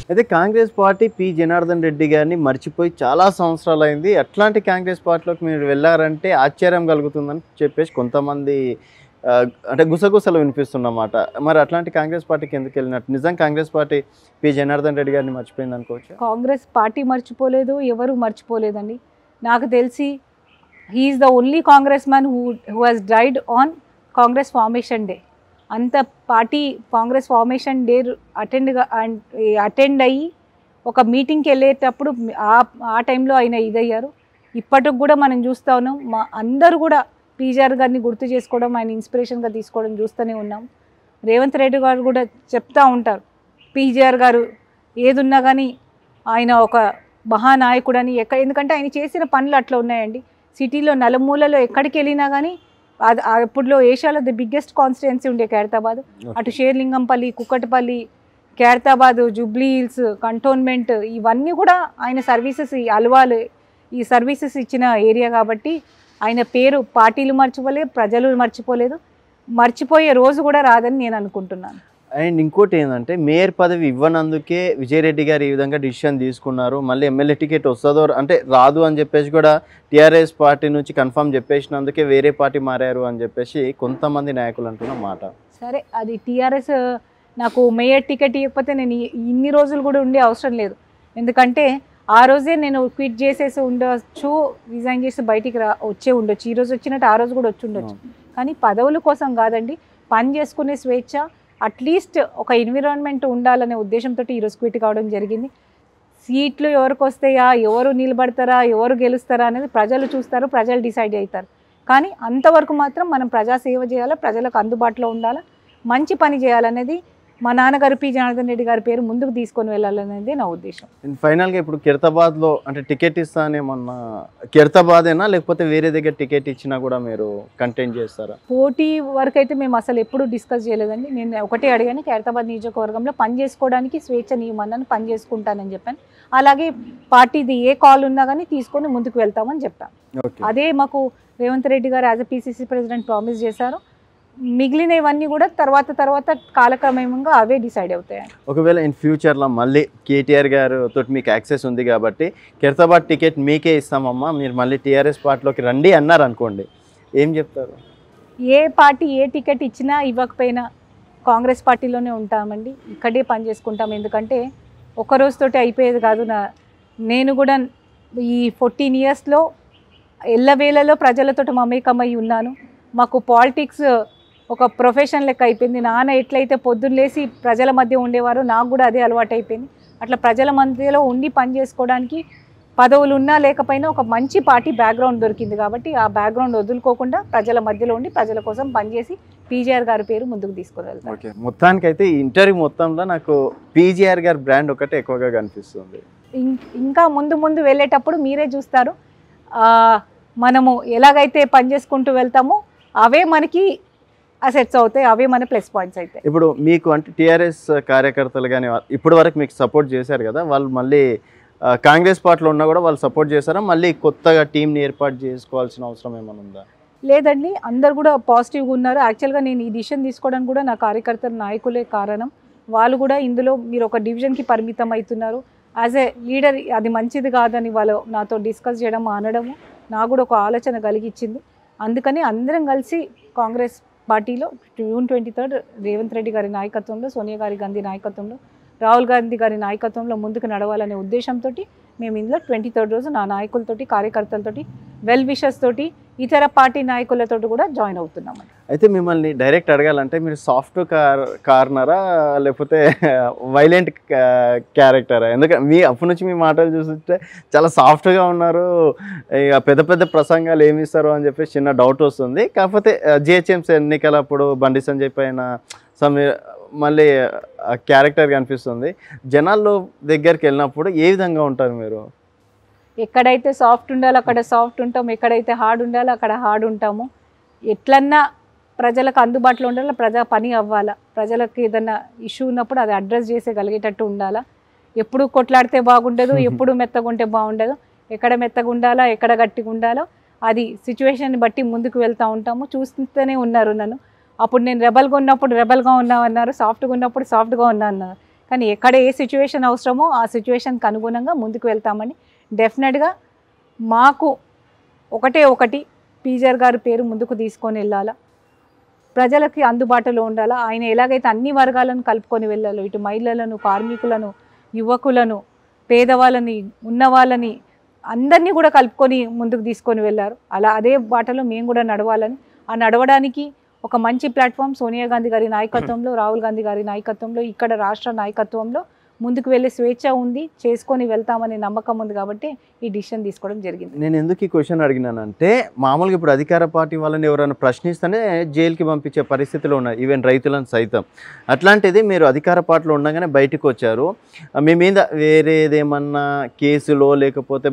అయితే Congress party P Janardhan Reddy గారిని మర్చిపోయి చాలా సంవత్సరాలు అయింది అట్లాంటి కాంగ్రెస్ పార్టీలోకి మీరు వెళ్ళారంటే ఆశ్చర్యం కలుగుతుందని చెప్పేసి కొంతమంది ఆ, అంటే గుసగుసలు వినిపిస్తున్నమాట మరి అట్లాంటి కాంగ్రెస్ పార్టీకి ఎందుకు వెళ్ళినట్టు నిజం కాంగ్రెస్ పార్టీ పి జనార్దన్ రెడ్డి గారిని మర్చిపోయింది అనుకోవచ్చు కాంగ్రెస్ పార్టీ మర్చిపోలేదు ఎవరు మర్చిపోలేదండి నాకు తెలిసి he is the only Congress man who who has died on Congress formation day అంత party Congress formation day attend attend అయ్యి ఒక మీటింగ్కి వెళ్ళేటప్పుడు ఆ ఆ టైంలో ఆయన ఇదయ్యారు ఇప్పటికి కూడా మనం చూస్తూ ఉన్నాం మా అందరూ కూడా పీజీఆర్ గారిని గుర్తు చేసుకోవడం ఆయన ఇన్స్పిరేషన్గా తీసుకోవడం చూస్తూనే ఉన్నాం రేవంత్ రెడ్డి గారు కూడా చెప్తా ఉంటారు పీజీఆర్ గారు ఏదున్నా కానీ ఆయన ఒక మహానాయకుడని ఎక్కడ ఎందుకంటే ఆయన చేసిన పనులు అట్లా ఉన్నాయండి సిటీలో నలుమూలలో ఎక్కడికి వెళ్ళినా కానీ అది అప్పుడులో ఏషియాలో ది బిగ్గెస్ట్ కాన్స్టిట్యున్సీ ఉండే ఖైరతాబాద్ అటు షేర్లింగంపల్లి కుక్కటపల్లి ఖైరతాబాద్ జూబ్లీ హిల్స్ కంటోన్మెంట్ ఇవన్నీ కూడా ఆయన సర్వీసెస్ ఈ అలవాలు ఈ సర్వీసెస్ ఇచ్చిన ఏరియా కాబట్టి ఆయన పేరు పార్టీలు మర్చిపోలేదు ప్రజలు మర్చిపోలేదు మర్చిపోయే రోజు కూడా రాదని నేను అనుకుంటున్నాను అండ్ ఇంకోటి ఏంటంటే మేయర్ పదవి ఇవ్వనందుకే విజయరెడ్డి గారు ఈ విధంగా డిసిషన్ తీసుకున్నారు మళ్ళీ ఎమ్మెల్యే టికెట్ వస్తుందో అంటే రాదు అని చెప్పేసి కూడా టీఆర్ఎస్ పార్టీ నుంచి కన్ఫర్మ్ చెప్పేసినందుకే వేరే పార్టీ మారారు అని చెప్పేసి కొంతమంది నాయకులు అంటున్న మాట సరే అది టీఆర్ఎస్ నాకు మేయర్ టికెట్ ఇవ్వకపోతే నేను ఇ- ఇన్ని రోజులు కూడా ఉండే అవసరం లేదు ఎందుకంటే ఆ రోజే నేను క్విట్ చేసేసి ఉండొచ్చు రిజైన్ చేసి బయటికి రా వచ్చే ఉండొచ్చు ఈ రోజు వచ్చినట్టు ఆ రోజు కూడా వచ్చి ఉండొచ్చు కానీ పదవుల కోసం కాదండి పని చేసుకునే స్వేచ్ఛ అట్లీస్ట్ ఒక ఎన్విరాన్మెంట్ ఉండాలనే ఉద్దేశంతో ఈరోజు క్విట్ కావడం జరిగింది సీట్లు ఎవరికి వస్తాయా ఎవరు నిలబడతారా ఎవరు గెలుస్తారా అనేది ప్రజలు చూస్తారు ప్రజలు డిసైడ్ అవుతారు కానీ అంతవరకు మాత్రం మనం ప్రజాసేవ చేయాలి ప్రజలకు అందుబాటులో ఉండాలి మంచి పని చేయాలనేది మా నాన్నగారు పి జనార్దన్ రెడ్డి గారి పేరు ముందుకు తీసుకొని వెళ్ళాలనేది నా ఉద్దేశం అండ్ ఫైనల్గా ఇప్పుడు కిరతాబాద్లో అంటే టికెట్ ఇస్తానేమన్నా కిరతాబాదేనా లేకపోతే వేరే దగ్గర టికెట్ ఇచ్చినా కూడా మీరు కంటెంట్ చేస్తారా పోటీ వరకు అయితే మేము అసలు ఎప్పుడూ డిస్కస్ చేయలేదండి నేను ఒకటే అడిగాను ఖైరతాబాద్ నియోజకవర్గంలో పని చేసుకోవడానికి స్వేచ్ఛ నియమన్నాను పని చేసుకుంటానని చెప్పాను అలాగే పార్టీది ఏ కాల్ ఉన్నా కానీ తీసుకొని ముందుకు వెళ్తామని చెప్పాను ఓకే అదే మాకు Revanth Reddy garu as a PCC president promise చేశారు మిగిలినవన్నీ కూడా తర్వాత తర్వాత కాలక్రమంగా అవే డిసైడ్ అవుతాయి ఒకవేళ ఇన్ ఫ్యూచర్లో మళ్ళీ కేటీఆర్ గారు తోటి మీకు యాక్సెస్ ఉంది కాబట్టి కిరతాబాద్ టికెట్ మీకే ఇస్తామమ్మా మీరు మళ్ళీ టీఆర్ఎస్ పార్టీలోకి రండి అన్నారు అనుకోండి ఏం చెప్తారు ఏ పార్టీ ఏ టికెట్ ఇచ్చినా ఇవ్వకపోయినా కాంగ్రెస్ పార్టీలోనే ఉంటామండి ఇక్కడే పని చేసుకుంటాం ఎందుకంటే ఒక రోజుతోటి అయిపోయేది కాదు నా నేను కూడా ఈ ఫోర్టీన్ ఇయర్స్లో ఎల్లవేళలో ప్రజలతో మమేకమై ఉన్నాను మాకు పాలిటిక్స్ ఒక ప్రొఫెషన్ లెక్క అయిపోయింది నాన్న ఎట్లయితే పొద్దున్న లేసి ప్రజల మధ్య ఉండేవారో నాకు కూడా అదే అలవాటు అయిపోయింది అట్లా ప్రజల మధ్యలో ఉండి పని చేసుకోవడానికి పదవులు ఉన్నా లేకపోయినా ఒక మంచి పార్టీ బ్యాక్గ్రౌండ్ దొరికింది కాబట్టి ఆ బ్యాక్గ్రౌండ్ వదులుకోకుండా ప్రజల మధ్యలో ఉండి ప్రజల కోసం పనిచేసి పీజీఆర్ గారి పేరు ముందుకు తీసుకుని వెళ్తాను ఓకే మొత్తానికైతే ఈ ఇంటర్వ్యూ మొత్తంలో నాకు పీజీఆర్ గారి బ్రాండ్ ఒకటే ఎక్కువగా కనిపిస్తుంది ఇం- ఇంకా ముందు ముందు వెళ్ళేటప్పుడు మీరే చూస్తారు ఆ, మనము ఎలాగైతే పని చేసుకుంటూ వెళ్తామో అవే మనకి అసెట్స్ అవుతాయి అవే మన ప్లస్ పాయింట్స్ అవుతాయి ఇప్పుడు మీకు అంటే టీఆర్ఎస్ కార్యకర్తలు కానీ ఇప్పటి వరకు మీకు సపోర్ట్ చేశారు కదా వాళ్ళు మళ్ళీ ఆ, కాంగ్రెస్ పార్టీలో ఉన్నా కూడా వాళ్ళు సపోర్ట్ చేశారా మళ్ళీ కొత్తగా టీంని ఏర్పాటు చేసుకోవాల్సిన అవసరం ఏమైనా ఉందా లేదండి అందరు కూడా పాజిటివ్గా ఉన్నారు యాక్చువల్గా నేను ఈ డిసిషన్ తీసుకోవడానికి కూడా నా కార్యకర్తల నాయకులే కారణం వాళ్ళు కూడా ఇందులో మీరు ఒక డివిజన్కి పరిమితం అవుతున్నారు యాజ్ ఏ లీడర్ అది మంచిది కాదని వాళ్ళు నాతో డిస్కస్ చేయడం అనడము నాకు కూడా ఒక ఆలోచన కలిగించింది అందుకని అందరం కలిసి కాంగ్రెస్ పార్టీలో June twenty third Revanth Reddy గారి నాయకత్వంలో సోనియా గారి గాంధీ నాయకత్వంలో రాహుల్ గాంధీ గారి నాయకత్వంలో ముందుకు నడవాలనే ఉద్దేశంతో మేము ఇందులో ట్వంటీ థర్డ్ రోజు నా నాయకులతోటి కార్యకర్తలతోటి వెల్ విషెస్ తోటి ఇతర పార్టీ నాయకులతో కూడా జాయిన్ అవుతున్నాం అయితే మిమ్మల్ని డైరెక్ట్ అడగాలంటే మీరు సాఫ్ట్ కార్ కార్నరా లేకపోతే వైలెంట్ క్యారెక్టరా ఎందుకంటే మీ అప్పటి నుంచి మీ మాటలు చూస్తుంటే చాలా సాఫ్ట్గా ఉన్నారు ఇక పెద్ద పెద్ద ప్రసంగాలు ఏమి ఇస్తారు అని చెప్పేసి చిన్న డౌట్ వస్తుంది కాకపోతే జిహెచ్ఎంసీ ఎన్నికలప్పుడు బండి సంజయ్ పైన సమ్ మళ్ళీ క్యారెక్టర్ కనిపిస్తుంది జనాల్లో దగ్గరికి వెళ్ళినప్పుడు ఏ విధంగా ఉంటారు మీరు ఎక్కడైతే సాఫ్ట్ ఉండాలో అక్కడ సాఫ్ట్ ఉంటాం ఎక్కడైతే హార్డ్ ఉండాలో అక్కడ హార్డ్ ఉంటాము ఎట్లన్నా ప్రజలకు అందుబాటులో ఉండాలి ప్రజా పని అవ్వాలా ప్రజలకు ఏదైనా ఇష్యూ ఉన్నప్పుడు అది అడ్రస్ చేసేగలిగేటట్టు ఉండాలా ఎప్పుడు కొట్లాడితే బాగుండదు ఎప్పుడు మెత్తగా ఉంటే బాగుండదు ఎక్కడ మెత్తగా ఉండాలా ఎక్కడ గట్టిగా ఉండాలో అది సిచ్యువేషన్ని బట్టి ముందుకు వెళ్తూ ఉంటాము చూస్తూనే ఉన్నారు నన్ను అప్పుడు నేను రెబల్గా ఉన్నప్పుడు రెబల్గా ఉన్నామన్నారు సాఫ్ట్గా ఉన్నప్పుడు సాఫ్ట్గా ఉన్నా అన్నారు కానీ ఎక్కడ ఏ సిచ్యువేషన్ అవసరమో ఆ సిచ్యువేషన్కి అనుగుణంగా ముందుకు వెళ్తామని డెఫినెట్గా మాకు ఒకటే ఒకటి పీజర్ గారి పేరు ముందుకు తీసుకొని వెళ్ళాలా ప్రజలకి అందుబాటులో ఉండాలా ఆయన ఎలాగైతే అన్ని వర్గాలను కలుపుకొని వెళ్ళాలో ఇటు మహిళలను కార్మికులను యువకులను పేదవాళ్ళని ఉన్నవాళ్ళని అందరినీ కూడా కలుపుకొని ముందుకు తీసుకొని వెళ్ళారు అలా అదే బాటలో మేము కూడా నడవాలని ఆ నడవడానికి ఒక మంచి ప్లాట్ఫామ్ సోనియా గాంధీ గారి నాయకత్వంలో రాహుల్ గాంధీ గారి నాయకత్వంలో ఇక్కడ రాష్ట్ర నాయకత్వంలో ముందుకు వెళ్ళే స్వేచ్ఛ ఉంది చేసుకొని వెళ్తామనే నమ్మకం ఉంది కాబట్టి ఈ డిసిషన్ తీసుకోవడం జరిగింది నేను ఎందుకు ఈ క్వశ్చన్ అడిగినానంటే మామూలుగా ఇప్పుడు అధికార పార్టీ వాళ్ళని ఎవరైనా ప్రశ్నిస్తేనే జైలుకి పంపించే పరిస్థితిలో ఉన్నాయి ఈవెన్ రైతులను సైతం అట్లాంటిది మీరు అధికార పార్టీలో ఉండగానే బయటకు వచ్చారు మీ మీద వేరేదేమన్నా కేసులో లేకపోతే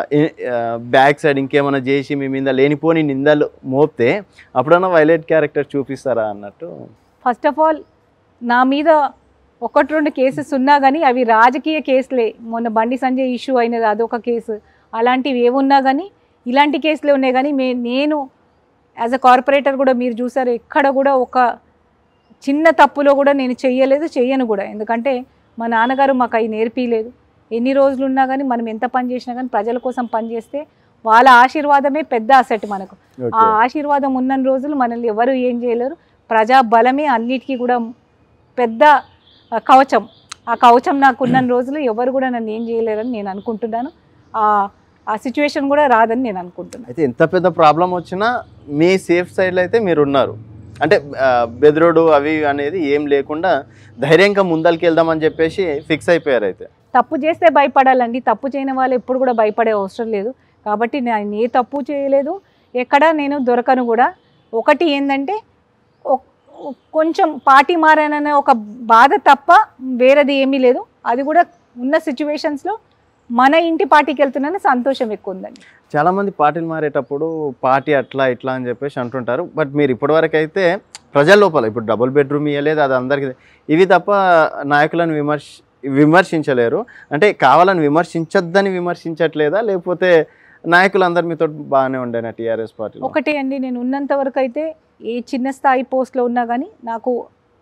బ్యాక్ సైడ్ ఇంకేమైనా చేసి మీ మీద లేనిపోని నిందలు మోపితే అప్పుడన్నా వైలెట్ క్యారెక్టర్ చూపిస్తారా అన్నట్టు ఫస్ట్ ఆఫ్ ఆల్ నా మీద ఒకటి రెండు కేసెస్ ఉన్నా కానీ అవి రాజకీయ కేసులే మొన్న బండి సంజయ్ ఇష్యూ అయినది అదొక కేసు అలాంటివి ఏమున్నా కానీ ఇలాంటి కేసులే ఉన్నాయి కానీ మే నేను యాజ్ అ కార్పొరేటర్ కూడా మీరు చూసారు ఎక్కడ కూడా ఒక చిన్న తప్పులో కూడా నేను చెయ్యలేదు చెయ్యను కూడా ఎందుకంటే మా నాన్నగారు మాకు అవి నేర్పిలేదు ఎన్ని రోజులు ఉన్నా కానీ మనం ఎంత పని చేసినా కానీ ప్రజల కోసం పని చేస్తే వాళ్ళ ఆశీర్వాదమే పెద్ద అసెట్ మనకు ఆ ఆశీర్వాదం ఉన్న రోజులు మనల్ని ఎవరు ఏం చేయలేరు ప్రజా బలమే అన్నిటికీ కూడా పెద్ద ఆ, కవచం ఆ కవచం నాకు ఉన్న రోజులు ఎవరు కూడా నన్ను ఏం చేయలేరని నేను అనుకుంటున్నాను ఆ ఆ సిచ్యువేషన్ కూడా రాదని నేను అనుకుంటున్నాను అయితే ఎంత పెద్ద ప్రాబ్లం వచ్చినా మీ సేఫ్ సైడ్లో అయితే మీరు ఉన్నారు అంటే ఆ, బెదిరోడు అవి అనేది ఏం లేకుండా ధైర్యంగా ముందరికి వెళ్దామని చెప్పేసి ఫిక్స్ అయిపోయారు అయితే తప్పు చేస్తే భయపడాలండి తప్పు చేయని వాళ్ళు ఎప్పుడు కూడా భయపడే అవసరం లేదు కాబట్టి నేను ఏ తప్పు చేయలేదు ఎక్కడ నేను దొరకను కూడా ఒకటి ఏంటంటే ఒక్- ఒక్- కొంచెం పార్టీ మారాననే ఒక బాధ తప్ప వేరేది ఏమీ లేదు అది కూడా ఉన్న సిచ్యువేషన్స్లో మన ఇంటి పార్టీకి వెళ్తున్నానని సంతోషం ఎక్కువ ఉందండి చాలా మంది పార్టీలు మారేటప్పుడు పార్టీ అట్లా ఇట్లా అని చెప్పేసి అంటుంటారు బట్ మీరు ఇప్పటివరకు అయితే ప్రజల లోపల ఇప్పుడు డబుల్ బెడ్రూమ్ ఇవ్వలేదు అది అందరికీ ఇవి తప్ప నాయకులను విమర్శ విమర్శించలేరు అంటే కావాలని విమర్శించొద్దని విమర్శించట్లేదా లేకపోతే నాయకులందరి మీతో బాగానే ఉండేనా టీఆర్ఎస్ పార్టీలో ఒకటే అండి నేను ఉన్నంత వరకు అయితే ఏ చిన్న స్థాయి పోస్ట్లో ఉన్నా కానీ నాకు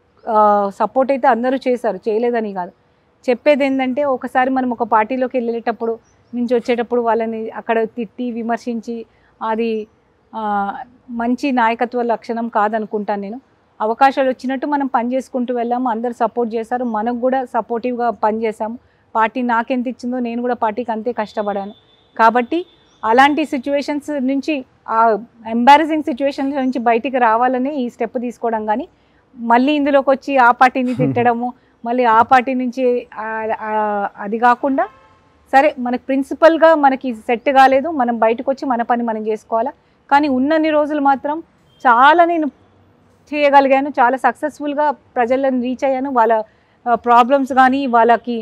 సపోర్ట్ అయితే అందరూ చేశారు చేయలేదని కాదు చెప్పేది ఏంటంటే ఒకసారి మనం ఒక పార్టీలోకి వెళ్ళేటప్పుడు నుంచి వచ్చేటప్పుడు వాళ్ళని అక్కడ తిట్టి విమర్శించి అది ఆ, మంచి నాయకత్వ లక్షణం కాదనుకుంటాను నేను అవకాశాలు వచ్చినట్టు మనం పని చేసుకుంటూ వెళ్ళాము అందరు సపోర్ట్ చేశారు మనకు కూడా సపోర్టివ్గా పనిచేసాము పార్టీ నాకెంత ఇచ్చిందో నేను కూడా పార్టీకి అంతే కష్టపడాను కాబట్టి అలాంటి సిచ్యువేషన్స్ నుంచి ఆ ఎంబారసింగ్ సిచ్యువేషన్స్ నుంచి బయటికి రావాలని ఈ స్టెప్ తీసుకోవడం కానీ మళ్ళీ ఇందులోకి వచ్చి ఆ పార్టీని తిట్టడము మళ్ళీ ఆ పార్టీ నుంచి ఆ- ఆ- అది కాకుండా సరే మనకి ప్రిన్సిపల్గా మనకి సెట్ కాలేదు మనం బయటకు వచ్చి మన పని మనం చేసుకోవాలా కానీ ఉన్నన్ని రోజులు మాత్రం చాలా నేను చేయగలిగాను చాలా సక్సెస్ఫుల్గా ప్రజలను రీచ్ అయ్యాను వాళ్ళ ప్రాబ్లమ్స్ కానీ వాళ్ళకి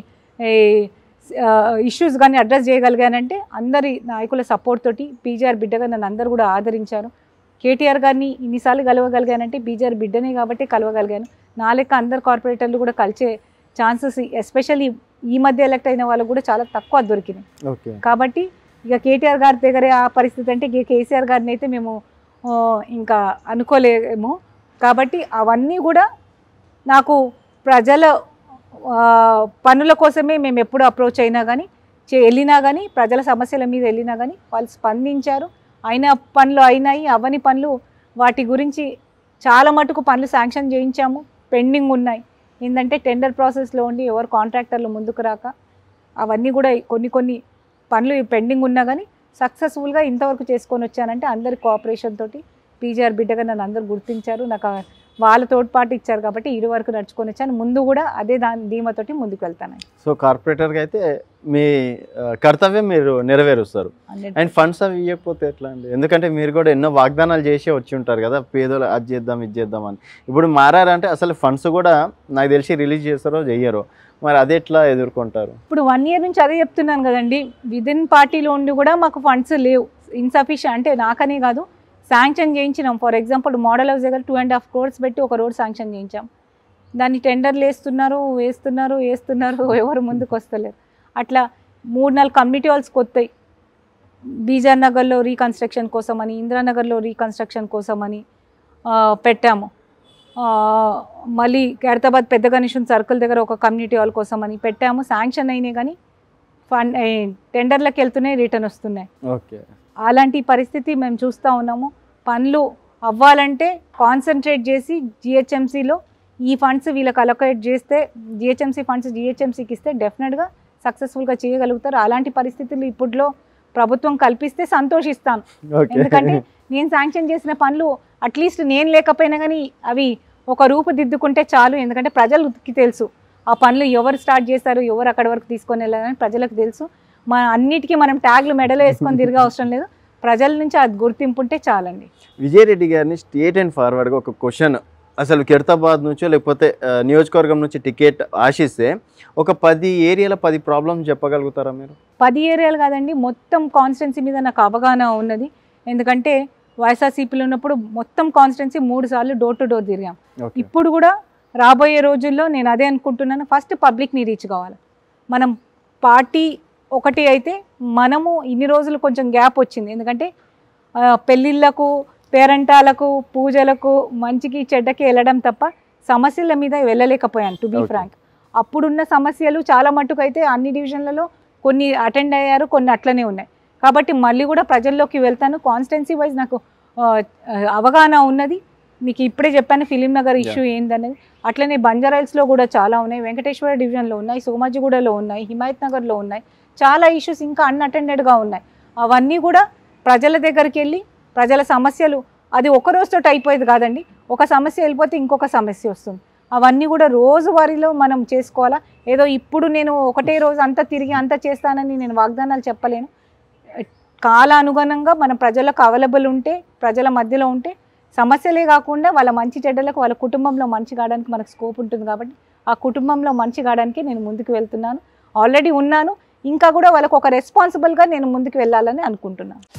ఇష్యూస్ కానీ అడ్రస్ చేయగలిగానంటే అందరి నాయకుల సపోర్ట్ తోటి పీజీఆర్ బిడ్డగా నన్ను అందరు కూడా ఆదరించారు కేటీఆర్ గారిని ఇన్నిసార్లు కలవగలిగానంటే పీజీఆర్ బిడ్డనే కాబట్టి కలవగలిగాను నా లెక్క అందరు కార్పొరేటర్లు కూడా కలిసే ఛాన్సెస్ ఎస్పెషల్లీ ఈ మధ్య ఎలక్ట్ అయిన వాళ్ళకు కూడా చాలా తక్కువ దొరికినాయి ఓకే కాబట్టి ఇక కేటీఆర్ గారి దగ్గరే ఆ పరిస్థితి అంటే ఇక కేసీఆర్ గారిని అయితే మేము ఆ, ఇంకా అనుకోలేము కాబట్టి అవన్నీ కూడా నాకు ప్రజల ఆ, పనుల కోసమే మేము ఎప్పుడు అప్రోచ్ అయినా కానీ చే- వెళ్ళినా కానీ ప్రజల సమస్యల మీద వెళ్ళినా కానీ వాళ్ళు స్పందించారు అయిన పనులు అయినాయి అవని పనులు వాటి గురించి చాలా మటుకు పనులు శాంక్షన్ చేయించాము పెండింగ్ ఉన్నాయి ఏంటంటే టెండర్ ప్రాసెస్లో ఉండి ఎవరు కాంట్రాక్టర్లు ముందుకు రాక అవన్నీ కూడా కొన్ని కొన్ని పనులు పెండింగ్ ఉన్నా కానీ సక్సెస్ఫుల్గా ఇంతవరకు చేసుకొని వచ్చానంటే అందరి కోఆపరేషన్ తోటి పీజీఆర్ బిడ్డగా నన్ను అందరు గుర్తించారు నాకు ఆ- వాళ్ళ తోడ్పాటు ఇచ్చారు కాబట్టి ఇరు వరకు నడుచుకొని వచ్చాను ముందు కూడా అదే దాని ధీమతోటి ముందుకు వెళ్తాను సో కార్పొరేటర్గా అయితే మీ ఆ, కర్తవ్యం మీరు నెరవేరుస్తారు హండ్రెడ్ అండ్ ఫండ్స్ అవి ఇవ్వకపోతే ఎట్లా అండి ఎందుకంటే మీరు కూడా ఎన్నో వాగ్దానాలు చేసే వచ్చి ఉంటారు కదా పేదలు అది చేద్దాం ఇది చేద్దాం అని ఇప్పుడు మారారంటే అసలు ఫండ్స్ కూడా నాకు తెలిసి రిలీజ్ చేస్తారో చెయ్యరో మరి అది ఎట్లా ఎదుర్కొంటారు ఇప్పుడు వన్ ఇయర్ నుంచి అదే చెప్తున్నాను కదండి విదిన్ పార్టీలో ఉండి కూడా మాకు ఫండ్స్ లేవు ఇన్సఫిషియెంట్ అంటే నాకనే కాదు శాంక్షన్ చేయించినాం ఫర్ ఎగ్జాంపుల్ మోడల్ హౌస్ దగ్గర టూ అండ్ హాఫ్ క్రోర్స్ పెట్టి ఒక రోడ్ శాంక్షన్ చేయించాం దాన్ని టెండర్లు వేస్తున్నారు వేస్తున్నారు వేస్తున్నారు ఎవరు ముందుకు వస్తలేరు అట్లా మూడు నాలుగు కమ్యూనిటీ హాల్స్ కొత్తాయి బీజార్ నగర్లో రీకన్స్ట్రక్షన్ కోసమని ఇందిరానగర్లో రీకన్స్ట్రక్షన్ కోసమని ఆ, పెట్టాము ఆ, మళ్ళీ ఖైరతాబాద్ పెద్ద గణేషన్ సర్కిల్ దగ్గర ఒక కమ్యూనిటీ హాల్ కోసం అని పెట్టాము శాంక్షన్ అయినాయి కానీ ఫండ్ ఏ, టెండర్లకు వెళ్తున్నాయి రిటర్న్ వస్తున్నాయి ఓకే అలాంటి పరిస్థితి మేము చూస్తూ ఉన్నాము పనులు అవ్వాలంటే కాన్సన్ట్రేట్ చేసి జిహెచ్ఎంసీలో ఈ ఫండ్స్ వీళ్ళకి అలొకేట్ చేస్తే జిహెచ్ఎంసీ ఫండ్స్ జిహెచ్ఎంసీకి ఇస్తే డెఫినెట్గా సక్సెస్ఫుల్గా చేయగలుగుతారు అలాంటి పరిస్థితులు ఇప్పట్లో ప్రభుత్వం కల్పిస్తే సంతోషిస్తాను ఓకే ఎందుకంటే నేను శాంక్షన్ చేసిన పనులు అట్లీస్ట్ నేను లేకపోయినా కానీ అవి ఒక రూపుదిద్దుకుంటే చాలు ఎందుకంటే ప్రజలకి తెలుసు ఆ పనులు ఎవరు స్టార్ట్ చేశారు ఎవరు అక్కడి వరకు తీసుకొని వెళ్ళారని ప్రజలకు తెలుసు మన అన్నిటికీ మనం ట్యాగ్లు మెడలో వేసుకొని తిరిగే అవసరం లేదు ప్రజల నుంచి అది గుర్తింపు ఉంటే చాలండి విజయరెడ్డి గారిని స్టేట్ అండ్ ఫార్వర్డ్గా ఒక క్వశ్చన్ అసలు కెర్తాబాద్ నుంచో లేకపోతే ఆ, నియోజకవర్గం నుంచి టికెట్ ఆశిస్తే ఒక పది ఏరియాల పది ప్రాబ్లమ్స్ చెప్పగలుగుతారా మీరు పది ఏరియాలు కాదండి మొత్తం కాన్స్టిట్యున్సీ మీద నాకు అవగాహన ఉన్నది ఎందుకంటే వైఎస్ఆర్సీపీలో ఉన్నప్పుడు మొత్తం కాన్స్టిట్యున్సీ మూడు సార్లు డోర్ టు డోర్ తిరిగాం ఓకే ఇప్పుడు కూడా రాబోయే రోజుల్లో నేను అదే అనుకుంటున్నాను ఫస్ట్ పబ్లిక్ని రీచ్ కావాలి మనం పార్టీ ఒకటి అయితే మనము ఇన్ని రోజులు కొంచెం గ్యాప్ వచ్చింది ఎందుకంటే ఆ, పెళ్ళిళ్ళకు పేరంటాలకు పూజలకు మంచికి చెడ్డకి వెళ్ళడం తప్ప సమస్యల మీద వెళ్ళలేకపోయాను టు బీ Okay. ఫ్రాంక్ అప్పుడున్న సమస్యలు చాలా మట్టుకు అయితే అన్ని డివిజన్లలో కొన్ని అటెండ్ అయ్యారు కొన్ని అట్లనే ఉన్నాయి కాబట్టి మళ్ళీ కూడా ప్రజల్లోకి వెళ్తాను కాన్స్టెన్సీ వైజ్ నాకు ఆ, అవగాహన ఉన్నది మీకు ఇప్పుడే చెప్పాను ఫిలిం నగర్ ఇష్యూ ఏందనేది అట్లనే బంజారాయిల్స్లో కూడా చాలా ఉన్నాయి వెంకటేశ్వర డివిజన్లో ఉన్నాయి సోమాజిగూడలో ఉన్నాయి హిమాయత్ నగర్లో ఉన్నాయి చాలా ఇష్యూస్ ఇంకా అన్అటెండెడ్గా ఉన్నాయి అవన్నీ కూడా ప్రజల దగ్గరికి వెళ్ళి ప్రజల సమస్యలు అది ఒక రోజుతో అయిపోయేది కాదండి ఒక సమస్య వెళ్ళిపోతే ఇంకొక సమస్య వస్తుంది అవన్నీ కూడా రోజువారీలో మనం చేసుకోవాలా ఏదో ఇప్పుడు నేను ఒకటే రోజు అంతా తిరిగి అంతా చేస్తానని నేను వాగ్దానాలు చెప్పలేను కాలానుగుణంగా మన ప్రజలకు అవైలబుల్ ఉంటే ప్రజల మధ్యలో ఉంటే సమస్యలే కాకుండా వాళ్ళ మంచి చెడ్డలకు వాళ్ళ కుటుంబంలో మంచి కావడానికి మనకు స్కోప్ ఉంటుంది కాబట్టి ఆ కుటుంబంలో మంచి కావడానికి నేను ముందుకు వెళ్తున్నాను ఆల్రెడీ ఉన్నాను ఇంకా కూడా వాళ్ళకు ఒక రెస్పాన్సిబుల్గా నేను ముందుకు వెళ్ళాలని అనుకుంటున్నాను